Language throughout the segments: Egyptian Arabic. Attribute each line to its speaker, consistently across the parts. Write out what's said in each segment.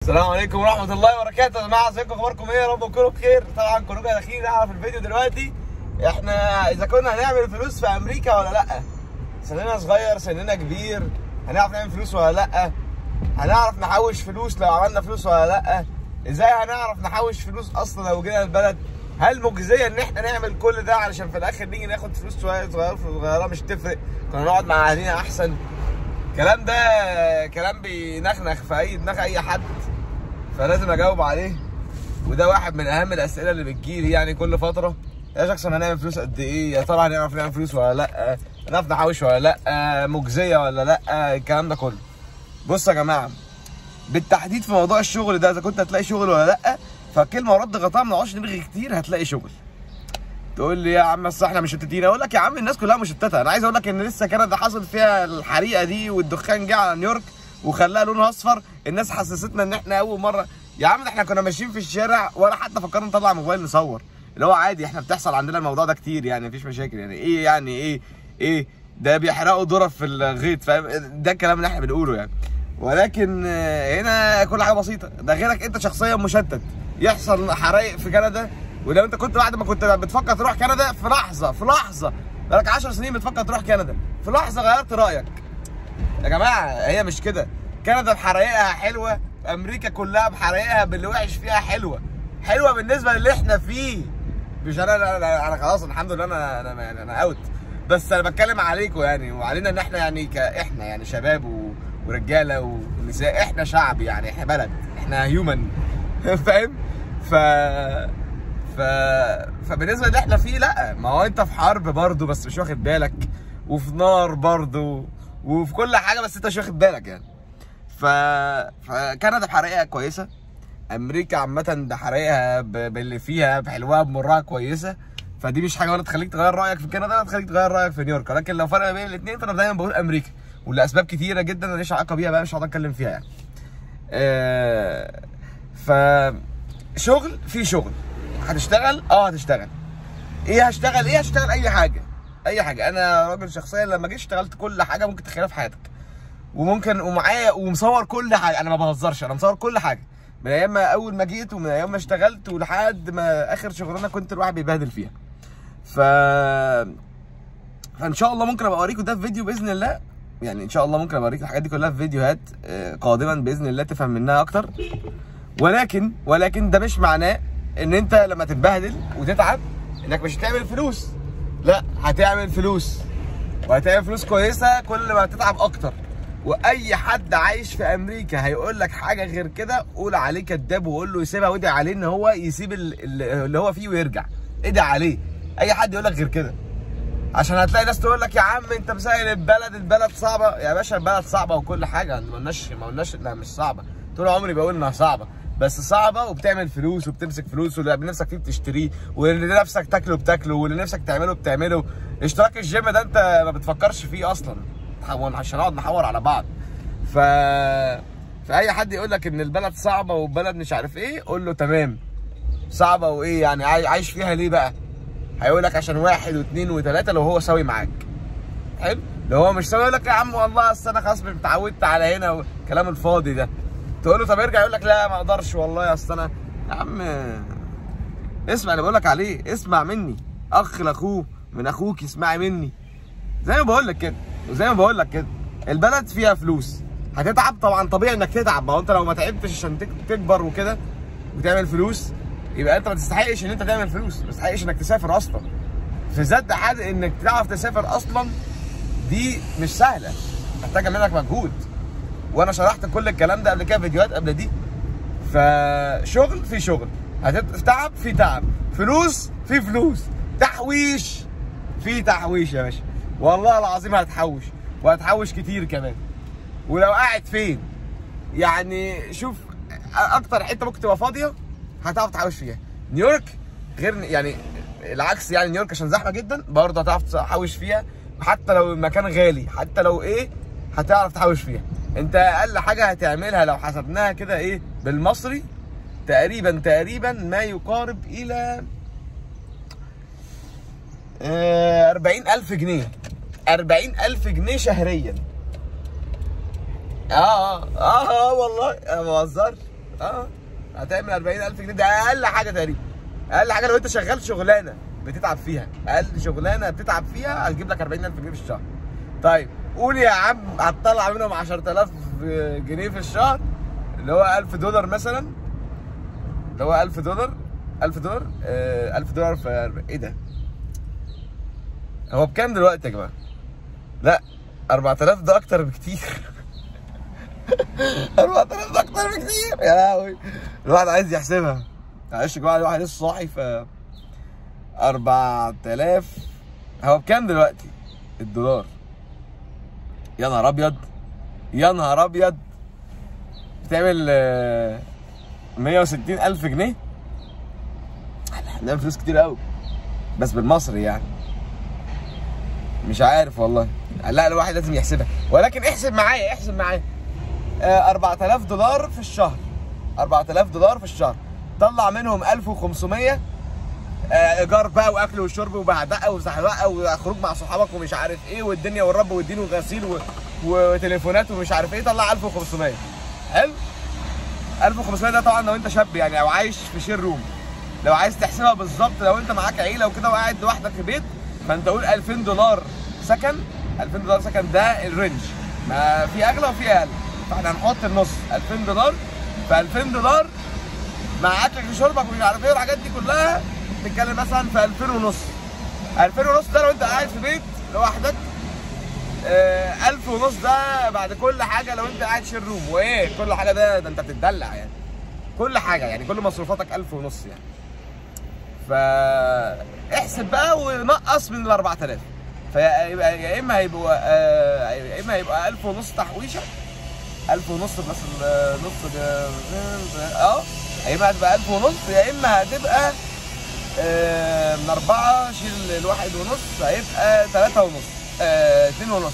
Speaker 1: السلام عليكم ورحمة الله وبركاته يا جماعة ازيكم اخباركم ايه يا رب تكونوا بخير طبعا كلكم داخلين نعرف الفيديو دلوقتي احنا اذا كنا هنعمل فلوس في امريكا ولا لا سننا صغير سننا كبير هنعرف نعمل فلوس ولا لا هنعرف نحوش فلوس لو عملنا فلوس ولا لا ازاي هنعرف نحوش فلوس اصلا لو جينا البلد هل مجزيه ان احنا نعمل كل ده علشان في الاخر نيجي ناخد فلوس صغيره صغيره صغيره مش تفرق كنا نقعد مع اهالينا احسن الكلام ده كلام بينخنخ في اي دماغ اي حد فلازم اجاوب عليه وده واحد من اهم الاسئله اللي بتجيلي يعني كل فتره يا جاكسون هنعمل فلوس قد ايه يا ترى هنعرف نعمل فلوس ولا لا هنعرف نحوش ولا لا مجزيه ولا لا الكلام ده كله بص يا جماعه بالتحديد في موضوع الشغل ده اذا كنت هتلاقي شغل ولا لا فكلمه ورد غطاء ما نقعدش نرغي كتير هتلاقي شغل تقول لي يا عم اصل احنا مشتتين اقول لك يا عم الناس كلها مشتته انا عايز اقول لك ان لسه كندا حصل فيها الحريقه دي والدخان جه على نيويورك وخلاها لونها اصفر الناس حسستنا ان احنا اول مره يا عم ده احنا كنا ماشيين في الشارع ولا حتى فكرنا نطلع موبايل نصور اللي هو عادي احنا بتحصل عندنا الموضوع ده كتير يعني مفيش مشاكل يعني ايه يعني ايه ايه ده بيحرقوا ذره في الغيط فاهم ده الكلام اللي احنا بنقوله يعني ولكن هنا كل حاجه بسيطه ده غيرك انت شخصيا مشتت يحصل حرايق في كندا ولو انت كنت بعد ما كنت بتفكر تروح كندا في لحظه في لحظه بقالك 10 سنين بتفكر تروح كندا في لحظه غيرت رايك يا جماعه هي مش كده كندا بحرايقها حلوه امريكا كلها بحرايقها باللي وحش فيها حلوه حلوه بالنسبه للي احنا فيه مش انا انا, أنا, أنا خلاص الحمد لله انا انا انا, أنا اوت بس انا بتكلم عليكم يعني وعلينا ان احنا يعني كاحنا يعني شباب و... ورجاله ونساء احنا شعب يعني احنا بلد احنا هيومن فاهم ف ف فبالنسبه اللي احنا فيه لا ما هو انت في حرب برضه بس مش واخد بالك وفي نار برضه وفي كل حاجه بس انت مش واخد بالك يعني ف فكندا بحرائقها كويسه امريكا عامه بحرائقها ب... باللي فيها بحلوها بمرها كويسه فدي مش حاجه ولا تخليك تغير رايك في كندا ولا تخليك تغير رايك في نيويورك ولكن لو فرق بين الاثنين فانا دايما بقول امريكا ولاسباب كتيره جدا انا ماليش علاقه بيها بقى مش هقعد اتكلم فيها يعني آه ف شغل في شغل هتشتغل اه هتشتغل ايه هشتغل ايه هشتغل اي حاجه اي حاجه انا راجل شخصيا لما جيت اشتغلت كل حاجه ممكن تتخيلها في حياتك وممكن ومعايا ومصور كل حاجه انا ما بهزرش انا مصور كل حاجه من ايام ما اول ما جيت ومن ايام ما اشتغلت ولحد ما اخر شغلانه كنت الواحد بيبهدل فيها ف فان شاء الله ممكن ابقى اوريكم ده في فيديو باذن الله يعني ان شاء الله ممكن ابقى اوريك الحاجات دي كلها في فيديوهات قادما باذن الله تفهم منها اكتر ولكن ولكن ده مش معناه ان انت لما تتبهدل وتتعب انك مش هتعمل فلوس لا هتعمل فلوس وهتعمل فلوس كويسه كل ما تتعب اكتر واي حد عايش في امريكا هيقول لك حاجه غير كده قول عليه كذاب وقول له يسيبها وادعي عليه ان هو يسيب اللي هو فيه ويرجع ادعي عليه اي حد يقول لك غير كده عشان هتلاقي ناس تقول لك يا عم انت مسائل البلد البلد صعبه يا باشا البلد صعبه وكل حاجه ما قلناش ما قلناش انها مش صعبه طول عمري بقول انها صعبه بس صعبه وبتعمل فلوس وبتمسك فلوس واللي نفسك فيه بتشتريه واللي نفسك تاكله بتاكله واللي نفسك تعمله بتعمله اشتراك الجيم ده انت ما بتفكرش فيه اصلا عشان نقعد نحور على بعض ف فاي حد يقول لك ان البلد صعبه والبلد مش عارف ايه قول له تمام صعبه وايه يعني عايش فيها ليه بقى هيقول لك عشان واحد واثنين وثلاثه لو هو ساوي معاك حلو لو هو مش ساوي يقول لك يا عم والله اصل انا خلاص اتعودت على هنا والكلام الفاضي ده تقول له طب ارجع يقول لك لا ما اقدرش والله اصل انا يا عم اسمع اللي بقول لك عليه اسمع مني اخ لاخوه من اخوك اسمعي مني زي ما بقول لك كده وزي ما بقول لك كده البلد فيها فلوس هتتعب طبعا طبيعي انك تتعب ما هو انت لو ما تعبتش عشان تكبر وكده وتعمل فلوس يبقى انت ما تستحقش ان انت تعمل فلوس ما تستحقش انك تسافر اصلا في ذات حد انك تعرف تسافر اصلا دي مش سهله محتاجه منك مجهود وانا شرحت كل الكلام ده قبل كده فيديوهات قبل دي فشغل في شغل هتتعب في تعب فلوس في فلوس تحويش في تحويش يا باشا والله العظيم هتحوش وهتحوش كتير كمان ولو قاعد فين يعني شوف اكتر حته ممكن تبقى فاضيه هتعرف تحوش فيها نيويورك غير يعني العكس يعني نيويورك عشان زحمه جدا برضه هتعرف تحوش فيها حتى لو المكان غالي حتى لو ايه هتعرف تحوش فيها انت اقل حاجه هتعملها لو حسبناها كده ايه بالمصري تقريبا تقريبا ما يقارب الى أربعين ألف جنيه أربعين ألف جنيه شهريا اه اه اه, آه والله انا ما بهزرش اه هتعمل 40000 جنيه ده اقل حاجه تقريبا اقل حاجه لو انت شغال شغلانه بتتعب فيها اقل شغلانه بتتعب فيها هتجيب لك 40000 جنيه في الشهر طيب قول يا عم هتطلع منهم 10000 جنيه في الشهر اللي هو 1000 دولار مثلا اللي هو 1000 دولار 1000 دولار آه 1000 دولار في ايه ده هو بكام دلوقتي يا جماعه لا 4000 ده اكتر بكتير 4000 ده اكتر بكتير يا لهوي الواحد عايز يحسبها معلش يا جماعه الواحد لسه صاحي ف 4000 هو بكام دلوقتي الدولار يا نهار ابيض يا نهار ابيض بتعمل آه، 160 الف جنيه هنعمل فلوس كتير قوي بس بالمصري يعني مش عارف والله لا الواحد لازم يحسبها ولكن احسب معايا احسب معايا آه، 4000 دولار في الشهر 4000 دولار في الشهر طلع منهم 1500 آه، ايجار بقى واكل وشرب وبهدقه وزحلقه وخروج مع صحابك ومش عارف ايه والدنيا والرب والدين وغسيل و... وتليفونات ومش عارف ايه طلع 1500 حلو 1500 ده طبعا لو انت شاب يعني او عايش في شير روم لو عايز تحسبها بالظبط لو انت معاك عيله وكده وقاعد لوحدك في بيت فانت قول 2000 دولار سكن 2000 دولار سكن ده الرينج ما في اغلى وفي اقل فاحنا هنحط النص 2000 دولار ف 2000 دولار مع اكلك وشربك ومش عارف ايه والحاجات دي كلها تتكلم مثلا في 2000 ونص 2000 ونص ده لو انت قاعد في بيت لوحدك آه 1000 ونص ده بعد كل حاجه لو انت قاعد شير روم وايه كل حاجه ده ده انت بتتدلع يعني كل حاجه يعني كل مصروفاتك 1000 ونص يعني فاحسب بقى ونقص من ال 4000 فيبقى يا اما هيبقوا آه، يا اما هيبقى 1000 ونص تحويشه 1000 ونص بلس النص ده اه يا اما هتبقى 1000 ونص يا اما هتبقى آه، من أربعة شيل الواحد ونص هيبقى تلاتة ونص آه، اتنين ونص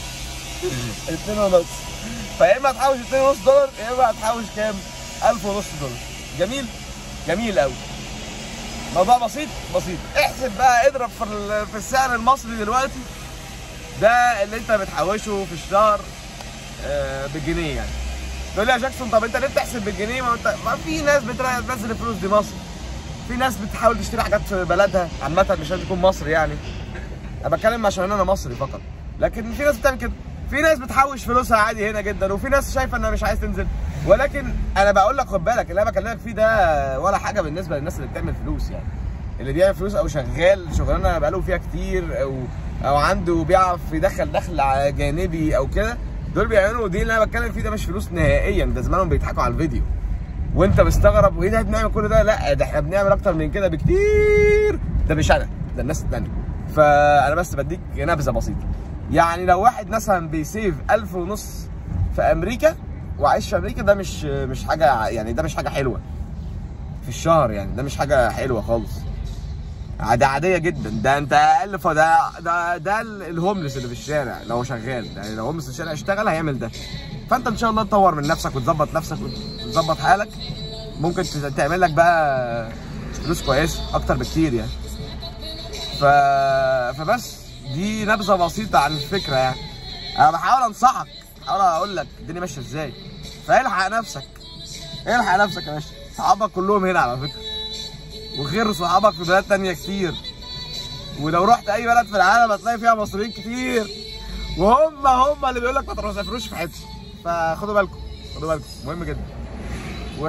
Speaker 1: اتنين ونص فيا إما هتحوش اتنين ونص دولار يا إما هتحوش كام؟ ألف ونص دولار جميل؟ جميل أوي موضوع بسيط بسيط احسب بقى اضرب في ال- في السعر المصري دلوقتي ده اللي انت بتحوشه في الشهر آه، بالجنيه يعني تقول لي يا جاكسون طب انت ليه بتحسب بالجنيه ما انت ما في ناس بترا- بتنزل الفلوس دي مصر في ناس بتحاول تشتري حاجات في بلدها عامة مش لازم تكون مصري يعني انا بتكلم عشان انا مصري فقط لكن في ناس بتعمل كده في ناس بتحوش فلوسها عادي هنا جدا وفي ناس شايفه انها مش عايز تنزل ولكن انا بقول لك خد بالك اللي انا بكلمك فيه ده ولا حاجه بالنسبه للناس اللي بتعمل فلوس يعني اللي بيعمل فلوس او شغال شغلانه بقاله فيها كتير او او عنده بيعرف يدخل دخل ع- جانبي او كده دول بيعملوا دي اللي انا بتكلم فيه ده مش فلوس نهائيا ده زمانهم بيضحكوا على الفيديو وانت مستغرب وايه ده بنعمل كل ده لا ده احنا بنعمل اكتر من كده بكتير ده مش انا ده الناس التانية فانا بس بديك نبذه بسيطه يعني لو واحد مثلا بيسيف ألف ونص في امريكا وعايش في امريكا ده مش مش حاجه يعني ده مش حاجه حلوه في الشهر يعني ده مش حاجه حلوه خالص ده عاديه جدا ده انت اقل فده ده ده ال- الهوملس اللي في الشارع لو شغال يعني لو هوملس في الشارع اشتغل هيعمل ده فانت ان شاء الله تطور من نفسك وتظبط نفسك وتظبط حالك ممكن ت- تعمل لك بقى فلوس كويسه اكتر بكتير يعني ف... فبس دي نبذه بسيطه عن الفكره يعني انا بحاول انصحك بحاول اقول لك الدنيا ماشيه ازاي فالحق نفسك الحق نفسك يا باشا صحابك كلهم هنا على فكره وغير صحابك في بلاد تانية كتير ولو رحت اي بلد في العالم هتلاقي فيها مصريين كتير وهم هم اللي بيقول لك ما تسافروش في حته فخدوا بالكم خدوا بالكم مهم جدا و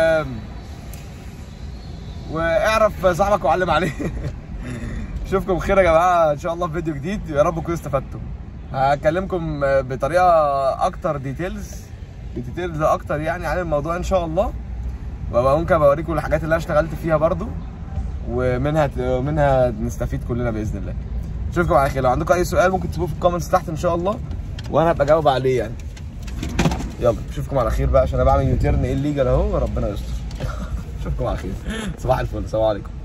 Speaker 1: واعرف صاحبك وعلم عليه اشوفكم بخير يا جماعه ان شاء الله في فيديو جديد يا رب تكونوا استفدتوا هكلمكم بطريقه اكتر ديتيلز بديتيلز اكتر يعني عن الموضوع ان شاء الله وابقى ممكن بوريكم الحاجات اللي انا اشتغلت فيها برضو ومنها ومنها نستفيد كلنا باذن الله اشوفكم على خير لو عندكم اي سؤال ممكن تسيبوه في الكومنتس تحت ان شاء الله وانا هبقى اجاوب عليه يعني يلا اشوفكم على خير بقى عشان انا بعمل يوتيرن ايه الليجل اهو وربنا يستر اشوفكم على خير صباح الفل السلام عليكم